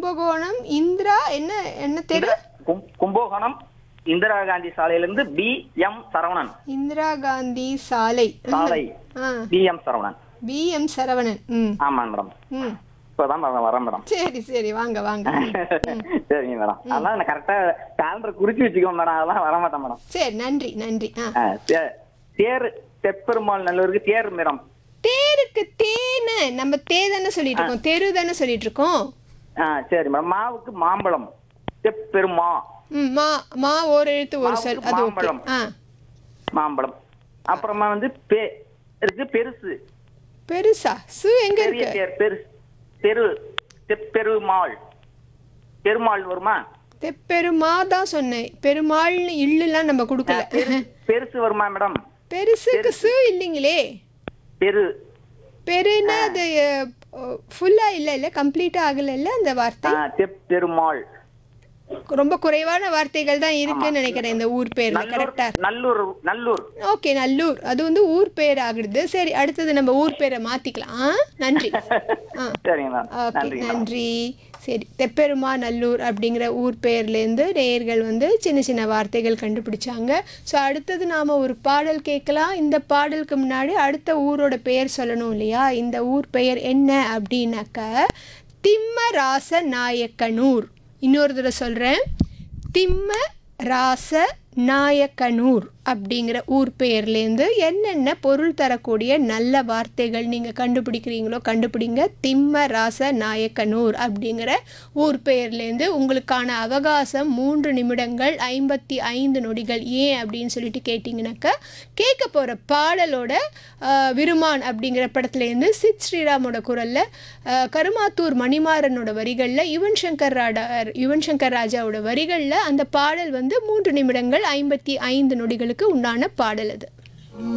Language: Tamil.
கும்பகோணம் இந்திரா என்ன என்ன தெரு கும்- கும்பகோணம் இந்திரா காந்தி சாலையிலிருந்து பி எம் சரவணன் இந்திரா காந்தி சாலை சாலை ஆ P M Saravanan P M Saravanan ம் ஆமாங்க மேடம் ம் இப்பதான் மேடம் வரேன் மேடம் சரி சரி வாங்க வாங்க சரிங்க மேடம் அதெல்லாம் நான் கரெக்டா கேலண்டர் குறிச்சு வச்சுக்கோ மேடம் அதெல்லாம் வர மாட்டேன் மேடம் சரி நன்றி நன்றி ஆ ஆ, தே- தேர் தெப்பெருமாள் நல்லூருக்கு தேர் மேடம் தேருக்கு தேனு நம்ம தே தானே சொல்லிட்டு இருக்கோம் தெரு தானே சொல்லிட்டு இருக்கோம் ஆ சரி மேடம் மாவுக்கு மாம்பழம் தெப்பெருமா ம் மா மா ஒரு எழுத்து ஒரு சொல் மாவுக்கு அது ஓகே மாம்பழம். ஆ மாம்பழம் அப்புறமா வந்து பே இருக்கு பெருசு பெருசா சு எங்க பெரிய இருக்கு தேர் பெருசு தெரு தெப்பெருமாள் பெருமாள் வருமா பெருமா தான் சொன்னேன் பெருமாள்னு இல்லுலாம் நம்ம கொடுக்கல பெரு- பெருசு வருமா மேடம் பெருசுக்கு சு இல்லைங்களே பெரு பெருன்னா அது ஃபுல்லா இல்ல இல்ல கம்ப்ளீட்டா ஆகல இல்ல அந்த வார்த்தை ஆ, தெப்பெருமாள் ரொம்ப குறைவான வார்த்தைகள் தான் இருக்குன்னு நினைக்கிறேன் இந்த ஊர் பேர்ல நல்லூர் கரெக்டா நல்லூர் நல்லூர் ஓகே நல்லூர் அது வந்து ஊர் பேர் ஆகுது சரி அடுத்தது நம்ம ஊர் பேரை மாத்திக்கலாம் ஆ? நன்றி ஆ சரிங்க மேடம் ஓகே நன்றி மேடம் நன்றி சரி தெப்பெருமா நல்லூர் அப்படிங்கிற ஊர் பெயர்லேருந்து நேயர்கள் வந்து சின்ன சின்ன வார்த்தைகள் கண்டுபிடிச்சாங்க ஸோ அடுத்தது நாம் ஒரு பாடல் கேட்கலாம் இந்த பாடலுக்கு முன்னாடி அடுத்த ஊரோட பெயர் சொல்லணும் இல்லையா இந்த ஊர் பெயர் என்ன அப்படின்னாக்க திம்மராச நாயக்கனூர் இன்னொரு தடவை சொல்கிறேன் திம்ம ராச நாயக்கனூர் அப்படிங்கிற ஊர் பெயர்லேருந்து என்னென்ன பொருள் தரக்கூடிய நல்ல வார்த்தைகள் நீங்கள் கண்டுபிடிக்கிறீங்களோ கண்டுபிடிங்க திம்ம ராச நாயக்கனூர் அப்படிங்கிற ஊர் பெயர்லேருந்து உங்களுக்கான அவகாசம் மூன்று நிமிடங்கள் ஐம்பத்தி ஐந்து நொடிகள் ஏன் அப்படின்னு சொல்லிட்டு கேட்டிங்கனாக்கா கேட்க போகிற பாடலோட ஆஹ், விருமான் அப்படிங்கிற படத்துலேருந்து சித் ஸ்ரீராமோட குரலில் கருமாத்தூர் மணிமாறனோட வரிகளில் யுவன் சங்கர் ராடா யுவன் சங்கர் ராஜாவோட வரிகளில் அந்த பாடல் வந்து மூன்று நிமிடங்கள் ஐம்பத்தி ஐந்து நொடிகளுக்கு உண்டான பாடல் அது